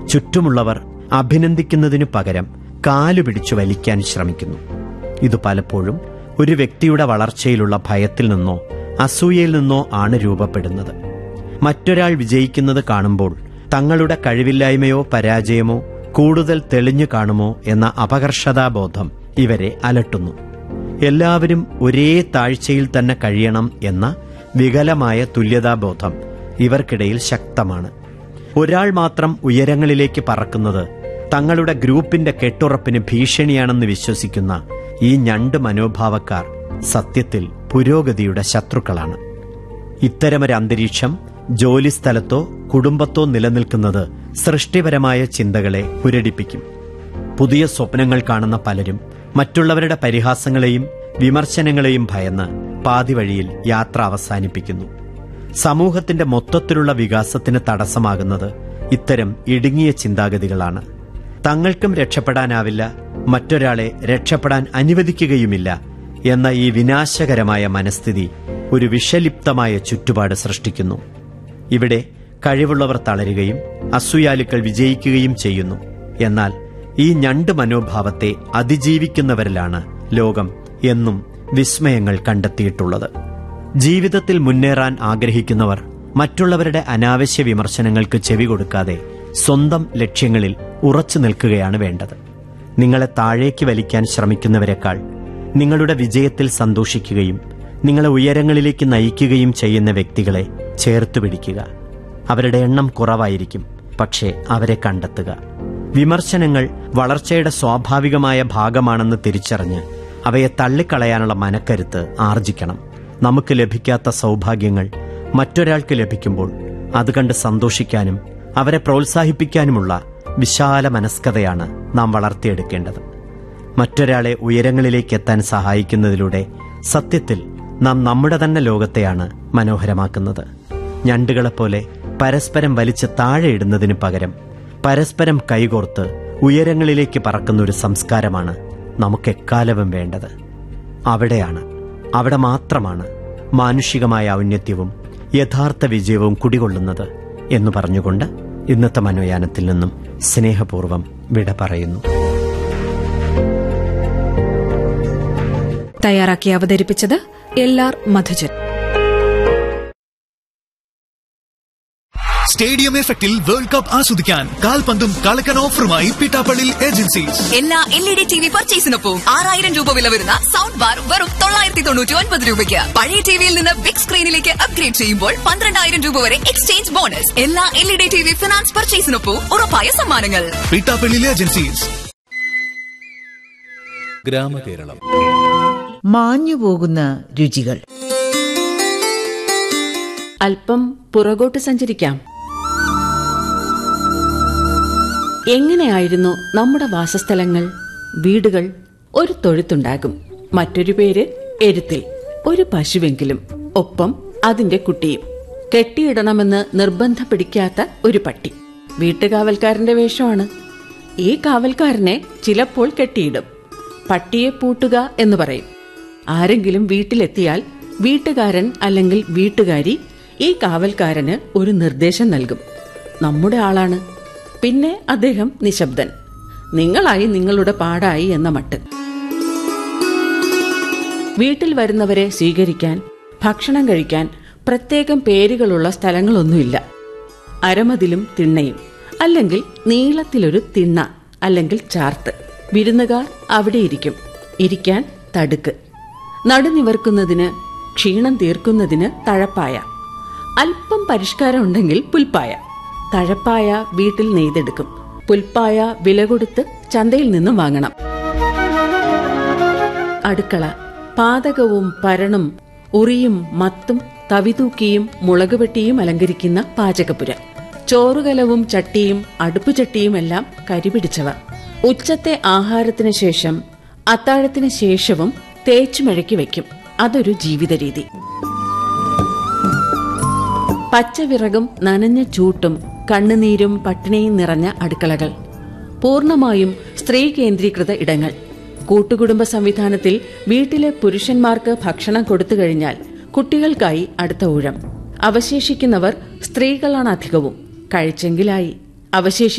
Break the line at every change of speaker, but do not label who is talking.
ചുറ്റുമുള്ളവർ അഭിനന്ദിക്കുന്നതിനു പകരം കാലു പിടിച്ചു വലിക്കാൻ ശ്രമിക്കുന്നു ഇത് പലപ്പോഴും ഒരു വ്യക്തിയുടെ വളർച്ചയിലുള്ള ഭയത്തിൽ നിന്നോ അസൂയയിൽ നിന്നോ ആണ് രൂപപ്പെടുന്നത് മറ്റൊരാൾ വിജയിക്കുന്നത് കാണുമ്പോൾ തങ്ങളുടെ കഴിവില്ലായ്മയോ പരാജയമോ കൂടുതൽ തെളിഞ്ഞു കാണുമോ എന്ന അപകർഷതാബോധം ഇവരെ അലട്ടുന്നു എല്ലാവരും ഒരേ താഴ്ചയിൽ തന്നെ കഴിയണം എന്ന വികലമായ തുല്യതാബോധം ഇവർക്കിടയിൽ ശക്തമാണ് ഒരാൾ മാത്രം ഉയരങ്ങളിലേക്ക് പറക്കുന്നത് തങ്ങളുടെ ഗ്രൂപ്പിന്റെ കെട്ടുറപ്പിന് ഭീഷണിയാണെന്ന് വിശ്വസിക്കുന്ന ഈ ഞണ്ട് മനോഭാവക്കാർ സത്യത്തിൽ പുരോഗതിയുടെ ശത്രുക്കളാണ് ഇത്തരമൊരു അന്തരീക്ഷം ജോലിസ്ഥലത്തോ കുടുംബത്തോ നിലനിൽക്കുന്നത് സൃഷ്ടിപരമായ ചിന്തകളെ പുരടിപ്പിക്കും പുതിയ സ്വപ്നങ്ങൾ കാണുന്ന പലരും മറ്റുള്ളവരുടെ പരിഹാസങ്ങളെയും വിമർശനങ്ങളെയും ഭയന്ന് പാതിവഴിയിൽ യാത്ര അവസാനിപ്പിക്കുന്നു സമൂഹത്തിന്റെ മൊത്തത്തിലുള്ള വികാസത്തിന് തടസ്സമാകുന്നത് ഇത്തരം ഇടുങ്ങിയ ചിന്താഗതികളാണ് തങ്ങൾക്കും രക്ഷപ്പെടാനാവില്ല മറ്റൊരാളെ രക്ഷപ്പെടാൻ അനുവദിക്കുകയുമില്ല എന്ന ഈ വിനാശകരമായ മനസ്ഥിതി ഒരു വിഷലിപ്തമായ ചുറ്റുപാട് സൃഷ്ടിക്കുന്നു ഇവിടെ കഴിവുള്ളവർ തളരുകയും അസൂയാലുക്കൾ വിജയിക്കുകയും ചെയ്യുന്നു എന്നാൽ ഈ ഞണ്ട് മനോഭാവത്തെ അതിജീവിക്കുന്നവരിലാണ് ലോകം എന്നും വിസ്മയങ്ങൾ കണ്ടെത്തിയിട്ടുള്ളത് ജീവിതത്തിൽ മുന്നേറാൻ ആഗ്രഹിക്കുന്നവർ മറ്റുള്ളവരുടെ അനാവശ്യ വിമർശനങ്ങൾക്ക് ചെവി കൊടുക്കാതെ സ്വന്തം ലക്ഷ്യങ്ങളിൽ ഉറച്ചു നിൽക്കുകയാണ് വേണ്ടത് നിങ്ങളെ താഴേക്ക് വലിക്കാൻ ശ്രമിക്കുന്നവരെക്കാൾ നിങ്ങളുടെ വിജയത്തിൽ സന്തോഷിക്കുകയും നിങ്ങളെ ഉയരങ്ങളിലേക്ക് നയിക്കുകയും ചെയ്യുന്ന വ്യക്തികളെ ചേർത്ത് പിടിക്കുക അവരുടെ എണ്ണം കുറവായിരിക്കും പക്ഷേ അവരെ കണ്ടെത്തുക വിമർശനങ്ങൾ വളർച്ചയുടെ സ്വാഭാവികമായ ഭാഗമാണെന്ന് തിരിച്ചറിഞ്ഞ് അവയെ തള്ളിക്കളയാനുള്ള മനക്കരുത്ത് ആർജിക്കണം നമുക്ക് ലഭിക്കാത്ത സൗഭാഗ്യങ്ങൾ മറ്റൊരാൾക്ക് ലഭിക്കുമ്പോൾ അത് കണ്ട് സന്തോഷിക്കാനും അവരെ പ്രോത്സാഹിപ്പിക്കാനുമുള്ള വിശാല മനസ്കതയാണ് നാം വളർത്തിയെടുക്കേണ്ടത് മറ്റൊരാളെ ഉയരങ്ങളിലേക്ക് എത്താൻ സഹായിക്കുന്നതിലൂടെ സത്യത്തിൽ നാം നമ്മുടെ തന്നെ ലോകത്തെയാണ് മനോഹരമാക്കുന്നത് ഞണ്ടുകളെപ്പോലെ പരസ്പരം വലിച്ച് താഴെയിടുന്നതിന് പകരം പരസ്പരം കൈകോർത്ത് ഉയരങ്ങളിലേക്ക് പറക്കുന്ന ഒരു സംസ്കാരമാണ് നമുക്കെക്കാലവും വേണ്ടത് അവിടെയാണ് അവിടെ മാത്രമാണ് മാനുഷികമായ ഔന്നത്യവും യഥാർത്ഥ വിജയവും കുടികൊള്ളുന്നത് എന്ന് പറഞ്ഞുകൊണ്ട് ഇന്നത്തെ മനോയാനത്തിൽ നിന്നും സ്നേഹപൂർവ്വം വിട പറയുന്നു
തയ്യാറാക്കി അവതരിപ്പിച്ചത് എൽ ആർ മധുജൻ
സ്റ്റേഡിയം എഫക്റ്റിൽ വേൾഡ് കപ്പ് ആസ്വദിക്കാൻ കാൽപന്തും കളക്കൻ ഓഫറുമായി പിട്ടാപ്പള്ളി ഏജൻസീസ്
എല്ലാ L E D T V പർച്ചേസിനൊപ്പം ആറായിരം രൂപ വില വരുന്ന സൗണ്ട് ബാർ വെറും തൊള്ളായിരത്തി തൊണ്ണൂറ്റി ഒൻപത് രൂപയ്ക്ക് പഴയ ടിവിയിൽ നിന്ന് ബിഗ് സ്ക്രീനിലേക്ക് അപ്ഗ്രേഡ് ചെയ്യുമ്പോൾ പന്ത്രണ്ടായിരം രൂപ വരെ എക്സ്ചേഞ്ച് ബോണസ് എല്ലാ L E D T V finance പർച്ചേസിനൊപ്പം ഉറപ്പായ സമ്മാനങ്ങൾ
പിട്ടാപ്പള്ളി ഏജൻസീസ്
ഗ്രാമകേരളം
മാഞ്ഞുപോകുന്ന രുചികൾ
അല്പം പുറകോട്ട് സഞ്ചരിക്കാം എങ്ങനെയായിരുന്നു നമ്മുടെ വാസസ്ഥലങ്ങൾ വീടുകൾ ഒരു തൊഴുത്തുണ്ടാകും മറ്റൊരു പേര് എരുത്തിൽ ഒരു പശുവെങ്കിലും ഒപ്പം അതിന്റെ കുട്ടിയും കെട്ടിയിടണമെന്ന് നിർബന്ധം പിടിക്കാത്ത ഒരു പട്ടി വീട്ടുകാവൽക്കാരന്റെ വേഷമാണ് ഈ കാവൽക്കാരനെ ചിലപ്പോൾ കെട്ടിയിടും പട്ടിയെ പൂട്ടുക എന്ന് പറയും ആരെങ്കിലും വീട്ടിലെത്തിയാൽ വീട്ടുകാരൻ അല്ലെങ്കിൽ വീട്ടുകാരി ഈ കാവൽക്കാരന് ഒരു നിർദ്ദേശം നൽകും നമ്മുടെ ആളാണ് പിന്നെ അദ്ദേഹം നിശബ്ദൻ നിങ്ങളായി നിങ്ങളുടെ പാടായി എന്ന മട്ട് വീട്ടിൽ വരുന്നവരെ സ്വീകരിക്കാൻ ഭക്ഷണം കഴിക്കാൻ പ്രത്യേകം പേരുകളുള്ള സ്ഥലങ്ങളൊന്നുമില്ല അരമതിലും തിണ്ണയും അല്ലെങ്കിൽ നീളത്തിലൊരു തിണ്ണ അല്ലെങ്കിൽ ചാർത്ത് വിരുന്നുകാർ അവിടെ ഇരിക്കും ഇരിക്കാൻ തടുക്ക് നടുനിവർക്കുന്നതിന് ക്ഷീണം തീർക്കുന്നതിന് തഴപ്പായ അല്പം പരിഷ്കാരം ഉണ്ടെങ്കിൽ പുൽപ്പായ തഴപ്പായ വീട്ടിൽ നെയ്തെടുക്കും പുൽപ്പായ വില കൊടുത്ത് ചന്തയിൽ നിന്നും വാങ്ങണം അടുക്കള പാതകവും പരണും ഉറിയും മത്തും തവിതൂക്കിയും മുളകുപെട്ടിയും അലങ്കരിക്കുന്ന പാചകപ്പുര ചോറുകലവും ചട്ടിയും അടുപ്പുചട്ടിയുമെല്ലാം കരിപിടിച്ചവ ഉച്ചത്തെ ആഹാരത്തിന് ശേഷം അത്താഴത്തിന് ശേഷവും തേച്ചുമഴക്കി വയ്ക്കും അതൊരു ജീവിത രീതി പച്ചവിറകും നനഞ്ഞ ചൂട്ടും കണ്ണുനീരും പട്ടിണിയും നിറഞ്ഞ അടുക്കളകൾ പൂർണ്ണമായും സ്ത്രീ കേന്ദ്രീകൃത ഇടങ്ങൾ കൂട്ടുകുടുംബ സംവിധാനത്തിൽ വീട്ടിലെ പുരുഷന്മാർക്ക് ഭക്ഷണം കൊടുത്തു കഴിഞ്ഞാൽ കുട്ടികൾക്കായി അടുത്ത ഊഴം അവശേഷിക്കുന്നവർ സ്ത്രീകളാണ് അധികവും കഴിച്ചെങ്കിലായി അവശേഷി